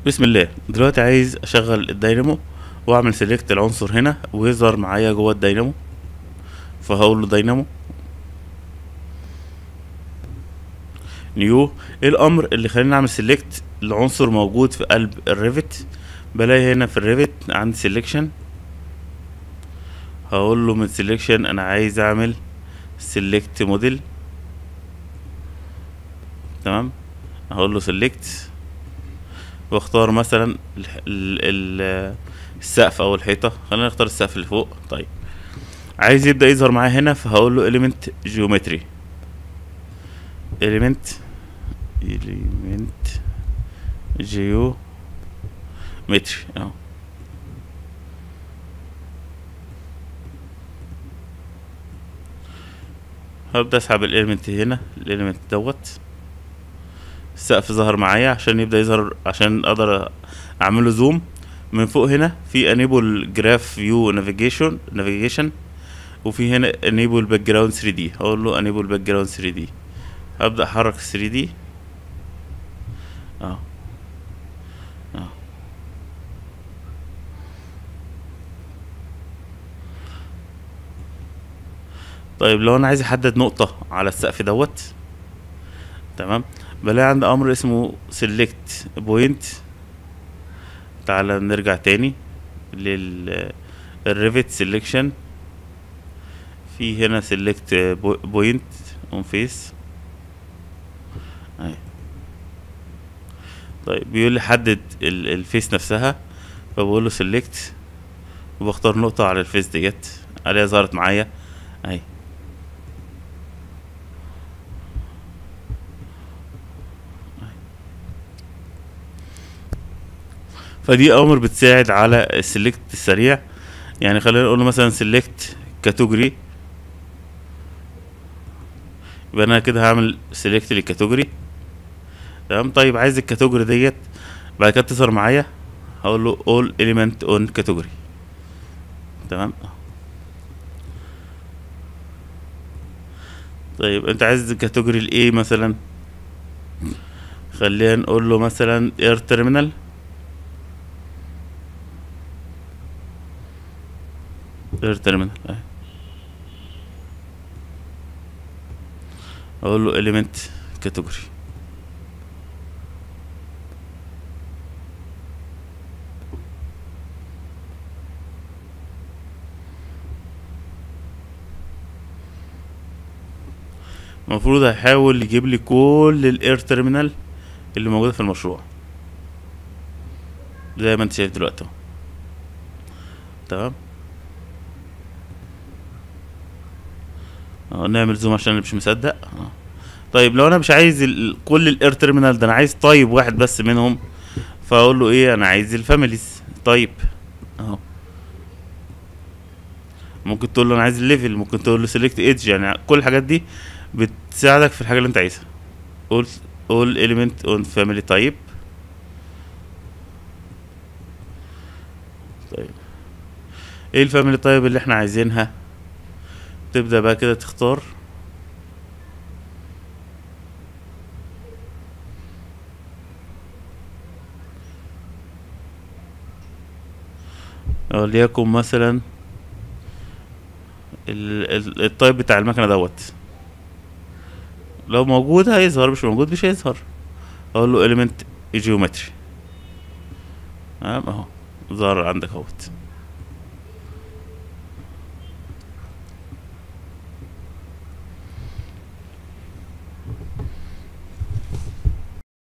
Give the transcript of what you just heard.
بسم الله دلوقتي عايز اشغل الدينامو واعمل سيلكت العنصر هنا ويظهر معايا جوه الدينامو فهقول له دينامو نيو ايه الامر اللي خليني اعمل سيلكت لعنصر موجود في قلب الريفت بلاقي هنا في الريفت عندي سيلكشن هقول له من سيلكشن انا عايز اعمل سيلكت موديل تمام هقول له سيلكت واختار مثلا ال ال السقف او الحيطه خلينا نختار السقف اللي فوق طيب عايز يبدا يظهر معايا هنا فهقول له element geometry element element geometry اهو هبدا اسحب الاليمنت هنا الاليمنت دوت السقف ظهر معايا عشان يبدا يظهر عشان اقدر اعمله زوم من فوق هنا في enable graph view navigation navigation وفي هنا enable background 3D هقول له enable background 3D هبدأ احرك 3D اه اه طيب لو انا عايز احدد نقطة على السقف دوت تمام بلاقي عندي امر اسمه select point تعالى نرجع تاني لل الريفت سيلكشن في هنا سيلكت بوينت اون فيس طيب بيقول لي حدد الفيس نفسها فبقول له سيلكت وبختار نقطة على الفيس ديت عليها ظهرت معايا اهي فدي اوامر بتساعد على السلكت السريع يعني خلينا نقول مثلا سلكت كاتيجوري يبقى انا كده هعمل سيلكت للكاتيجوري تمام طيب عايز الكاتيجوري ديت بعد كده تظهر معايا هقول له all element on category تمام طيب انت عايز الكاتيجوري الايه مثلا خلينا نقول له مثلا اير تيرمينال اير تيرمينال اهي اقول له element category المفروض هيحاول يجيب لي كل الاير تيرمينال اللي موجوده في المشروع زي ما انت شايف دلوقتي اهو تمام اه نعمل زوم عشان انا مش مصدق اه طيب لو انا مش عايز ال- كل الاير تيرمينال ده انا عايز طيب واحد بس منهم فاقول له ايه انا عايز الفاميليز طيب اهو ممكن تقول له انا عايز الليفل ممكن تقول له سيلكت ايدج يعني كل الحاجات دي بتساعدك في الحاجه اللي انت عايزها all all element on family type طيب ايه الفاميلي طيب اللي احنا عايزينها تبدأ بقى كده تختار وليكن مثلا ال- ال- التايب بتاع المكنة دوت لو موجود هيظهر مش موجود مش هيظهر اقول له element geometry تمام اهو ظهر عندك اهوت